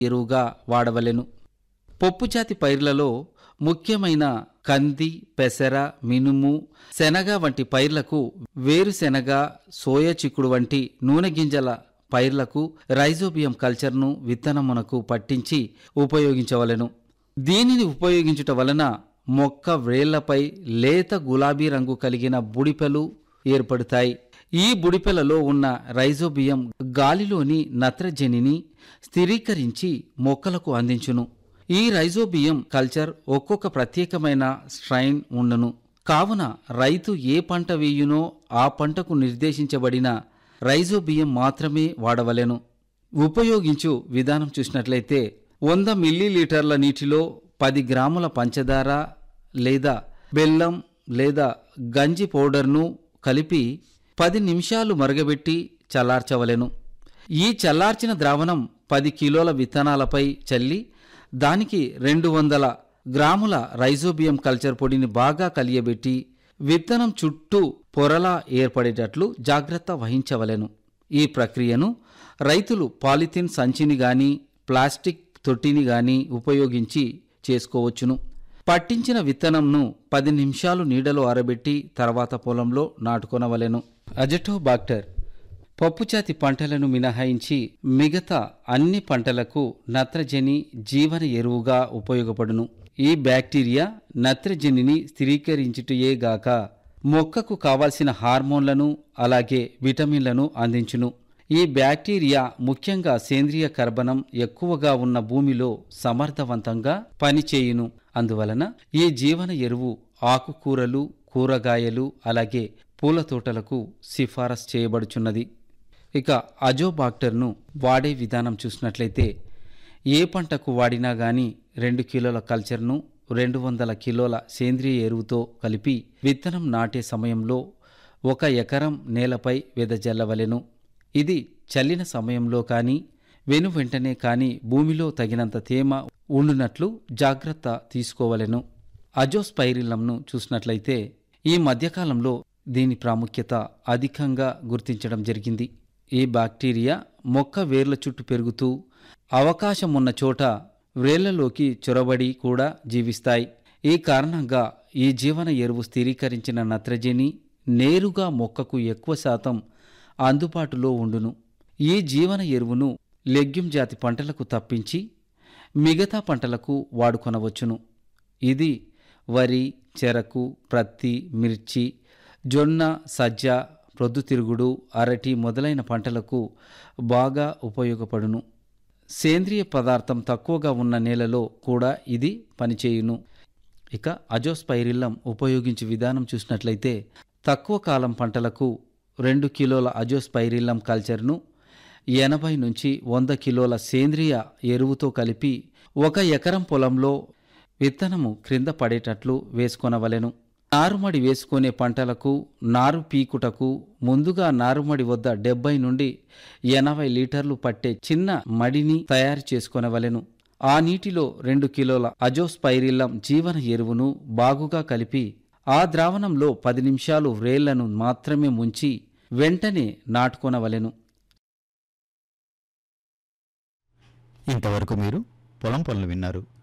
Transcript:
ఎరువుగా వాడవలెను పప్పుజాతి పైర్లలో ముఖ్యమైన కంది పెసర మినుము శనగ వంటి పైర్లకు వేరుశెనగ సోయా చిక్కుడు వంటి నూనె గింజల పైర్లకు రైజోబియం కల్చర్ను విత్తనమునకు పట్టించి ఉపయోగించవలెను దీనిని ఉపయోగించుట వలన మొక్క వ్రేళ్లపై లేత గులాబీ రంగు కలిగిన బుడిపెలు ఏర్పడతాయి ఈ బుడిపెలలో ఉన్న రైజోబియం గాలిలోని నత్రజనిని స్థిరీకరించి మొక్కలకు అందించును ఈ రైజోబియం కల్చర్ ఒక్కొక్క ప్రత్యేకమైన స్ట్రైన్ ఉండును కావున రైతు ఏ పంట వేయునో ఆ పంటకు నిర్దేశించబడిన రైజోబియం మాత్రమే వాడవలెను ఉపయోగించు విధానం చూసినట్లయితే వంద మిల్లీలీటర్ల నీటిలో పది గ్రాముల పంచదార లేదా బెల్లం లేదా గంజి పౌడర్ను కలిపి పది నిమిషాలు మరగబెట్టి చల్లార్చవలెను ఈ చల్లార్చిన ద్రావణం పది కిలోల విత్తనాలపై చల్లి దానికి రెండు వందల గ్రాముల రైజోబియం కల్చర్ పొడిని బాగా కలియబెట్టి విత్తనం చుట్టూ పొరలా ఏర్పడేటట్లు జాగ్రత్త వహించవలెను ఈ ప్రక్రియను రైతులు పాలిథిన్ సంచిని గాని ప్లాస్టిక్ తొట్టిని గాని ఉపయోగించి చేసుకోవచ్చును పట్టించిన విత్తనంను పది నిమిషాలు నీడలో ఆరబెట్టి తర్వాత పొలంలో నాటుకొనవలెను అజటోబాక్టర్ పప్పుచాతి పంటలను మినహాయించి మిగతా అన్ని పంటలకు నత్రజని జీవన ఎరువుగా ఉపయోగపడును ఈ బ్యాక్టీరియా నత్రజనిని స్థిరీకరించుటయేగాక మొక్కకు కావాల్సిన హార్మోన్లను అలాగే విటమిన్లను అందించును ఈ బ్యాక్టీరియా ముఖ్యంగా సేంద్రియ కర్బనం ఎక్కువగా ఉన్న భూమిలో సమర్థవంతంగా పనిచేయును అందువలన ఈ జీవన ఎరువు ఆకుకూరలు కూరగాయలు అలాగే పూల తోటలకు సిఫారసు చేయబడుచున్నది ఇక అజోబాక్టర్ను వాడే విధానం చూసినట్లయితే ఏ పంటకు వాడినా గాని రెండు కిలోల కల్చర్ను రెండు వందల కిలోల సేంద్రియ ఎరువుతో కలిపి విత్తనం నాటే సమయంలో ఒక ఎకరం నేలపై వెదజల్లవలెను ఇది చల్లిన సమయంలో కానీ వెను వెంటనే కానీ భూమిలో తగినంత తేమ ఉండునట్లు జాగ్రత్త తీసుకోవలెను అజోస్పైరిలంను చూసినట్లయితే ఈ మధ్యకాలంలో దీని ప్రాముఖ్యత అధికంగా గుర్తించడం జరిగింది ఈ బ్యాక్టీరియా మొక్క వేర్ల చుట్టూ పెరుగుతూ అవకాశం ఉన్న చోట వ్రేళ్లలోకి చొరబడి కూడా జీవిస్తాయి ఈ కారణంగా ఈ జీవన ఎరువు స్థిరీకరించిన నత్రజని నేరుగా మొక్కకు ఎక్కువ శాతం అందుబాటులో ఉండును ఈ జీవన ఎరువును లెగ్యూమ్ జాతి పంటలకు తప్పించి మిగతా పంటలకు వాడుకొనవచ్చును ఇది వరి చెరకు ప్రత్తి మిర్చి జొన్న సజ్జ ప్రొద్దుతిరుగుడు అరటి మొదలైన పంటలకు బాగా ఉపయోగపడును సేంద్రియ పదార్థం తక్కువగా ఉన్న నేలలో కూడా ఇది పనిచేయును ఇక అజోస్పైరిల్లం ఉపయోగించే విధానం చూసినట్లయితే తక్కువ కాలం పంటలకు రెండు కిలోల అజోస్పైరిల్లం కల్చర్ను ఎనభై నుంచి వంద కిలోల సేంద్రియ ఎరువుతో కలిపి ఒక ఎకరం పొలంలో విత్తనము క్రింద పడేటట్లు వేసుకొనవలెను నారుమడి వేసుకునే పంటలకు నారు పీకుటకు ముందుగా నారుమడి వద్ద డెబ్బై నుండి ఎనభై లీటర్లు పట్టే చిన్న మడిని తయారు చేసుకొనవలెను ఆ నీటిలో రెండు కిలోల అజోస్పైరిల్లం జీవన ఎరువును బాగుగా కలిపి ఆ ద్రావణంలో పది నిమిషాలు వ్రేళ్లను మాత్రమే ముంచి వెంటనే నాటుకొనవలెను ఇంతవరకు మీరు పొలం పనులు విన్నారు